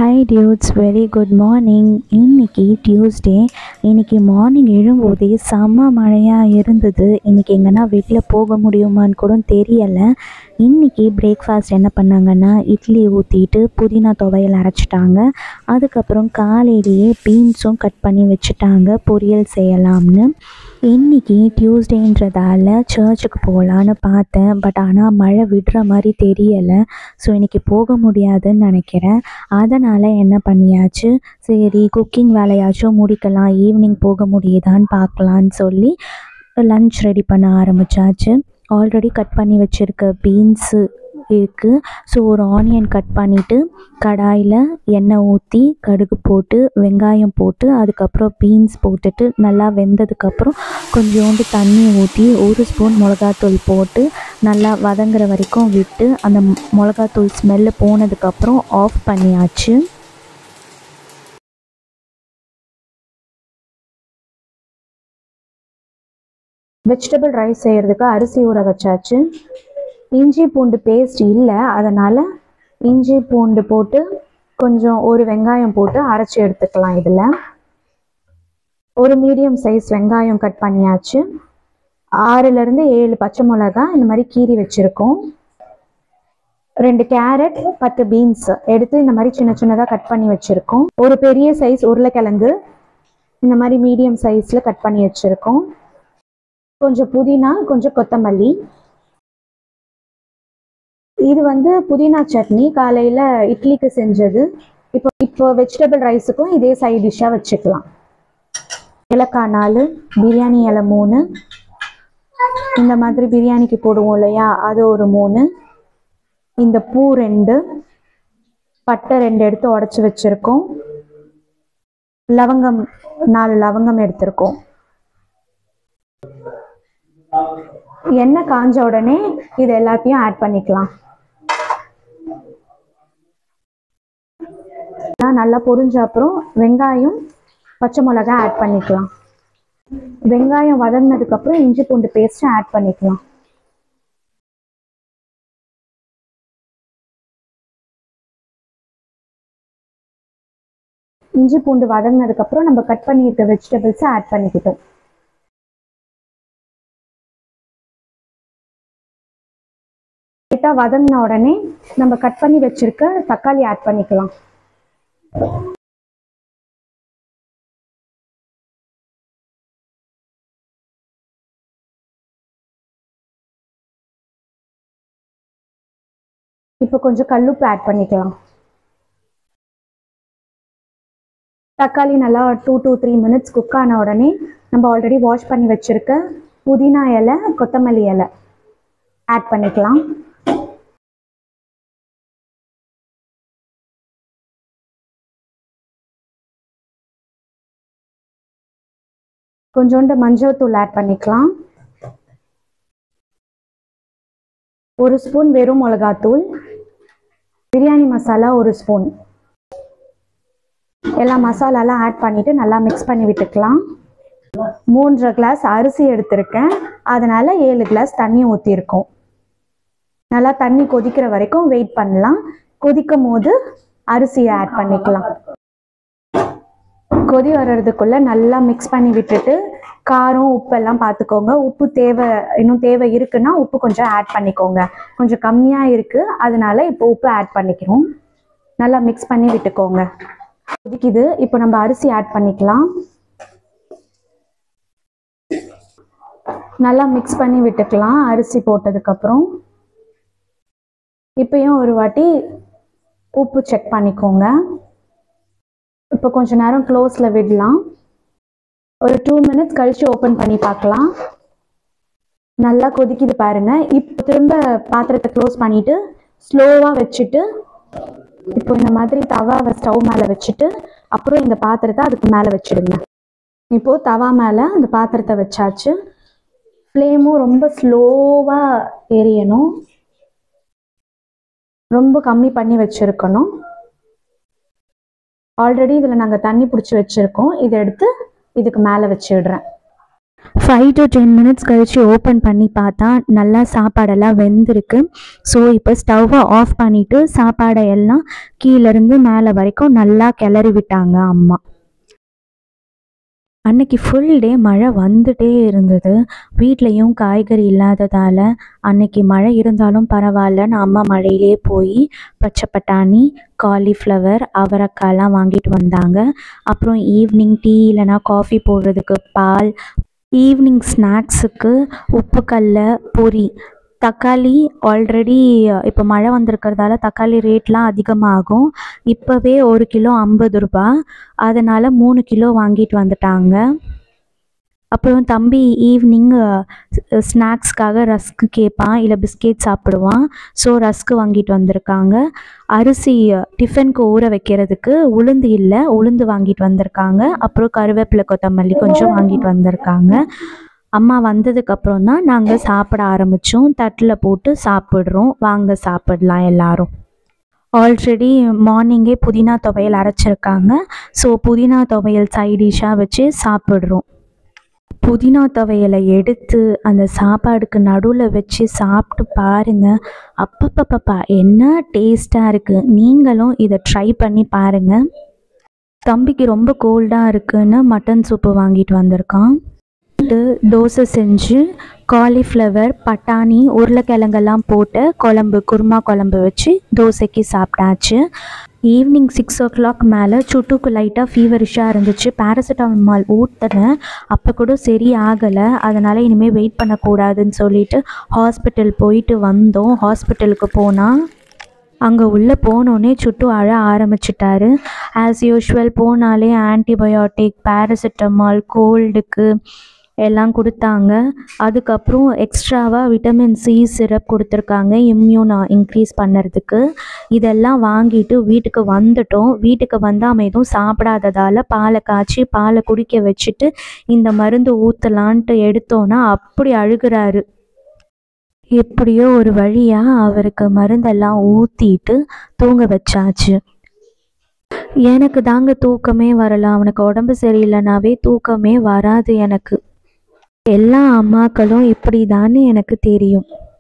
hi dudes very good morning இன்னைக்கு Tuesday இன்னைக்கு morning எழும்போதே செம்ம மழையாக இருந்தது இன்னைக்கு எங்கன்னா வெளியில் போக முடியுமான்னு கூட தெரியலை இன்னைக்கு பிரேக்ஃபாஸ்ட் என்ன பண்ணாங்கன்னா இட்லி ஊற்றிட்டு புதினா துவையல் அரைச்சிட்டாங்க அதுக்கப்புறம் காலையிலேயே பீன்ஸும் கட் பண்ணி வச்சுட்டாங்க பொரியல் செய்யலாம்னு இன்னைக்கு டியூஸ்டேன்றதால சர்ச்சுக்கு போகலான்னு பார்த்தேன் பட் ஆனால் மழை விடுற மாதிரி தெரியலை ஸோ இன்னைக்கு போக முடியாதுன்னு நினைக்கிறேன் அதனால் என்ன பண்ணியாச்சு சரி குக்கிங் வேலையாச்சும் முடிக்கலாம் ஈவினிங் போக முடியுதான்னு பார்க்கலான்னு சொல்லி லன்ச் ரெடி பண்ண ஆரம்பிச்சாச்சு ஆல்ரெடி கட் பண்ணி வச்சுருக்க பீன்ஸு இருக்குது ஸோ ஒரு ஆனியன் கட் பண்ணிவிட்டு கடாயில் எண்ணெய் ஊற்றி கடுகு போட்டு வெங்காயம் போட்டு அதுக்கப்புறம் பீன்ஸ் போட்டுட்டு நல்லா வெந்ததுக்கப்புறம் கொஞ்சோண்டு தண்ணி ஊற்றி ஒரு ஸ்பூன் மிளகாத்தூள் போட்டு நல்லா வதங்குற வரைக்கும் விட்டு அந்த மிளகாத்தூள் ஸ்மெல்லு போனதுக்கப்புறம் ஆஃப் பண்ணியாச்சு வெஜிடபிள் ரைஸ் செய்கிறதுக்கு அரிசி ஊற வச்சாச்சு இஞ்சி பூண்டு பேஸ்ட் இல்லை அதனால் இஞ்சி பூண்டு போட்டு கொஞ்சம் ஒரு வெங்காயம் போட்டு அரைச்சி எடுத்துக்கலாம் இதில் ஒரு மீடியம் சைஸ் வெங்காயம் கட் பண்ணியாச்சு ஆறுலேருந்து ஏழு பச்சை மிளகா இந்த மாதிரி கீறி வச்சுருக்கோம் ரெண்டு கேரட் பத்து பீன்ஸ் எடுத்து இந்த மாதிரி சின்ன சின்னதாக கட் பண்ணி வச்சுருக்கோம் ஒரு பெரிய சைஸ் உருளைக்கிழங்கு இந்த மாதிரி மீடியம் சைஸில் கட் பண்ணி வச்சுருக்கோம் கொஞ்சம் புதினா கொஞ்சம் கொத்தமல்லி இது வந்து புதினா சட்னி காலையில் இட்லிக்கு செஞ்சது இப்போ இப்போ வெஜிடபிள் ரைஸுக்கும் இதே சைட் டிஷ்ஷாக வச்சுக்கலாம் ஏலக்காய் நாலு பிரியாணி இலை மூணு இந்த மாதிரி பிரியாணிக்கு போடுவோம் இல்லையா அது ஒரு மூணு இந்த பூ ரெண்டு பட்டை ரெண்டு எடுத்து உடச்சி வச்சுருக்கோம் லவங்கம் நாலு லவங்கம் எடுத்திருக்கோம் எண்ணெய் காஞ்ச உடனே இது எல்லாத்தையும் ஆட் பண்ணிக்கலாம் நல்லா பொரிஞ்ச அப்புறம் வெங்காயம் பச்சை மிளகா ஆட் பண்ணிக்கலாம் வெங்காயம் வதங்கினதுக்கப்புறம் இஞ்சி பூண்டு பேஸ்ட் ஆட் பண்ணிக்கலாம் இஞ்சி பூண்டு வதங்கினதுக்கப்புறம் நம்ம கட் பண்ணியிருக்க வெஜிடபிள்ஸை ஆட் பண்ணிக்கிட்டோம் லைட்டாக வதங்கின உடனே நம்ம கட் பண்ணி வச்சிருக்க தக்காளி ஆட் பண்ணிக்கலாம் இப்போ கொஞ்சம் கல்லுப்பு ஆட் பண்ணிக்கலாம் தக்காளி நல்லா two two three minutes cook ஆன உடனே நம்ம ஆல்ரெடி வாஷ் பண்ணி வச்சுருக்க புதினா இலை கொத்தமல்லி இலை ஆட் பண்ணிக்கலாம் கொஞ்சோண்டு மஞ்சள் தூள் ஆட் பண்ணிக்கலாம் ஒரு ஸ்பூன் வெறும் மிளகாத்தூள் பிரியாணி மசாலா ஒரு ஸ்பூன் எல்லா மசாலாலாம் ஆட் பண்ணிவிட்டு நல்லா மிக்ஸ் பண்ணி விட்டுக்கலாம் மூன்றரை கிளாஸ் அரிசி எடுத்திருக்கேன் அதனால் ஏழு கிளாஸ் தண்ணி ஊற்றிருக்கோம் நல்லா தண்ணி கொதிக்கிற வரைக்கும் வெயிட் பண்ணலாம் கொதிக்கும் போது அரிசியை ஆட் பண்ணிக்கலாம் கொதி வர்றதுக்குள்ளே நல்லா மிக்ஸ் பண்ணி விட்டுட்டு காரம் உப்பெல்லாம் பார்த்துக்கோங்க உப்பு தேவை இன்னும் தேவை இருக்குன்னா உப்பு கொஞ்சம் ஆட் பண்ணிக்கோங்க கொஞ்சம் கம்மியாக இருக்குது அதனால இப்போ உப்பு ஆட் பண்ணிக்கிறோம் நல்லா மிக்ஸ் பண்ணி விட்டுக்கோங்க கொதிக்குது இப்போ நம்ம அரிசி ஆட் பண்ணிக்கலாம் நல்லா மிக்ஸ் பண்ணி விட்டுக்கலாம் அரிசி போட்டதுக்கப்புறம் இப்பயும் ஒரு வாட்டி உப்பு செக் பண்ணிக்கோங்க இப்போ கொஞ்ச நேரம் க்ளோஸில் விடலாம் ஒரு டூ மினிட்ஸ் கழித்து ஓப்பன் பண்ணி பார்க்கலாம் நல்லா கொதிக்குது பாருங்க இப்போ திரும்ப பாத்திரத்தை க்ளோஸ் பண்ணிட்டு ஸ்லோவாக வச்சுட்டு இப்போ இந்த மாதிரி தவாவை ஸ்டவ் மேலே வச்சுட்டு அப்புறம் இந்த பாத்திரத்தை அதுக்கு மேலே வச்சிடுங்க இப்போது தவா மேலே அந்த பாத்திரத்தை வச்சாச்சு ஃப்ளேமும் ரொம்ப ஸ்லோவாக எரியணும் ரொம்ப கம்மி பண்ணி வச்சுருக்கணும் ஆல்ரெடி இதில் நாங்கள் தண்ணி பிடிச்சி வச்சுருக்கோம் இதை எடுத்து இதுக்கு மேலே வச்சிடுறேன் ஃபைவ் டு டென் மினிட்ஸ் கழித்து ஓப்பன் பண்ணி பார்த்தா நல்லா சாப்பாடெல்லாம் வெந்திருக்கு ஸோ இப்போ ஸ்டவ்வை ஆஃப் பண்ணிவிட்டு சாப்பாடை எல்லாம் கீழேருந்து மேலே வரைக்கும் நல்லா கிளறி விட்டாங்க அம்மா அன்னைக்கு ஃபுல் டே மழை வந்துட்டே இருந்தது வீட்லேயும் காய்கறி இல்லாததால் அன்னைக்கு மழை இருந்தாலும் பரவாயில்லன்னு அம்மா மழையிலே போய் பச்சை பட்டாணி காலிஃப்ளவர் அவரைக்காய்லாம் வாங்கிட்டு வந்தாங்க அப்புறம் ஈவினிங் டீ இல்லைனா காஃபி போடுறதுக்கு பால் ஈவினிங் ஸ்நாக்ஸுக்கு உப்புக்கல்ல பொரி தக்காளி ஆல்ரெடி இப்போ மழை வந்திருக்கிறதால தக்காளி ரேட்லாம் அதிகமாகும் இப்போவே ஒரு கிலோ ஐம்பது ரூபா அதனால் மூணு கிலோ வாங்கிட்டு வந்துட்டாங்க அப்புறம் தம்பி ஈவினிங் ஸ்நாக்ஸ்க்காக ரஸ்க்கு கேட்பான் இல்லை பிஸ்கெட் சாப்பிடுவான் ஸோ ரஸ்க்கு வாங்கிட்டு வந்திருக்காங்க அரிசி டிஃபனுக்கு ஊற வைக்கிறதுக்கு உளுந்து இல்லை உளுந்து வாங்கிட்டு வந்திருக்காங்க அப்புறம் கருவேப்பிலை கொத்தமல்லி கொஞ்சம் வாங்கிட்டு வந்திருக்காங்க அம்மா வந்ததுக்கப்புறம் தான் நாங்கள் சாப்பிட ஆரம்பித்தோம் தட்டில் போட்டு சாப்பிட்றோம் வாங்க சாப்பிடலாம் எல்லாரும் ஆல்ரெடி மார்னிங்கே புதினா துவையல் அரைச்சிருக்காங்க ஸோ புதினா துவையல் சைடிஷாக வச்சு சாப்பிட்றோம் புதினா துவையலை எடுத்து அந்த சாப்பாடுக்கு நடுவில் வச்சு சாப்பிட்டு பாருங்கள் அப்பப்பப்பப்பா என்ன டேஸ்ட்டாக இருக்குது நீங்களும் இதை ட்ரை பண்ணி பாருங்கள் தம்பிக்கு ரொம்ப கோல்டாக இருக்குன்னு மட்டன் சூப்பு வாங்கிட்டு வந்திருக்கான் தோசை செஞ்சு காலிஃப்ளவர் பட்டாணி உருளைக்கிழங்கெல்லாம் போட்டு குழம்பு குருமா குழம்பு வச்சு தோசைக்கு சாப்பிட்டாச்சு ஈவினிங் சிக்ஸ் ஓ கிளாக் மேலே சுட்டுக்கு லைட்டாக ஃபீவரிஷாக இருந்துச்சு பேராசிட்டமால் ஊற்றினேன் அப்போ கூட சரி ஆகலை அதனால் இனிமேல் வெயிட் பண்ணக்கூடாதுன்னு சொல்லிட்டு ஹாஸ்பிட்டல் போயிட்டு வந்தோம் ஹாஸ்பிட்டலுக்கு போனால் அங்கே உள்ளே போனோடனே சுட்டு அழ ஆரம்பிச்சிட்டாரு ஆஸ் யூஷுவல் போனாலே ஆன்டிபயோட்டிக் பேராசிட்டமால் கோல்டுக்கு எல்லாம் கொடுத்தாங்க அதுக்கப்புறம் எக்ஸ்ட்ராவாக விட்டமின் சி சிரப் கொடுத்துருக்காங்க இம்யூனை இன்க்ரீஸ் பண்ணுறதுக்கு இதெல்லாம் வாங்கிட்டு வீட்டுக்கு வந்துட்டோம் வீட்டுக்கு வந்து அவன் எதுவும் சாப்பிடாததால் பாலை காய்ச்சி பாலை குடிக்க வச்சுட்டு இந்த மருந்து ஊற்றலான்ட்டு எடுத்தோன்னா அப்படி அழுகிறாரு எப்படியோ ஒரு வழியாக அவருக்கு மருந்தெல்லாம் ஊற்றிட்டு தூங்க வச்சாச்சு எனக்கு தாங்க தூக்கமே வரல அவனுக்கு உடம்பு சரியில்லைனாவே தூக்கமே வராது எனக்கு எல்லா அம்மாக்களும் இப்படி எனக்கு தெரியும்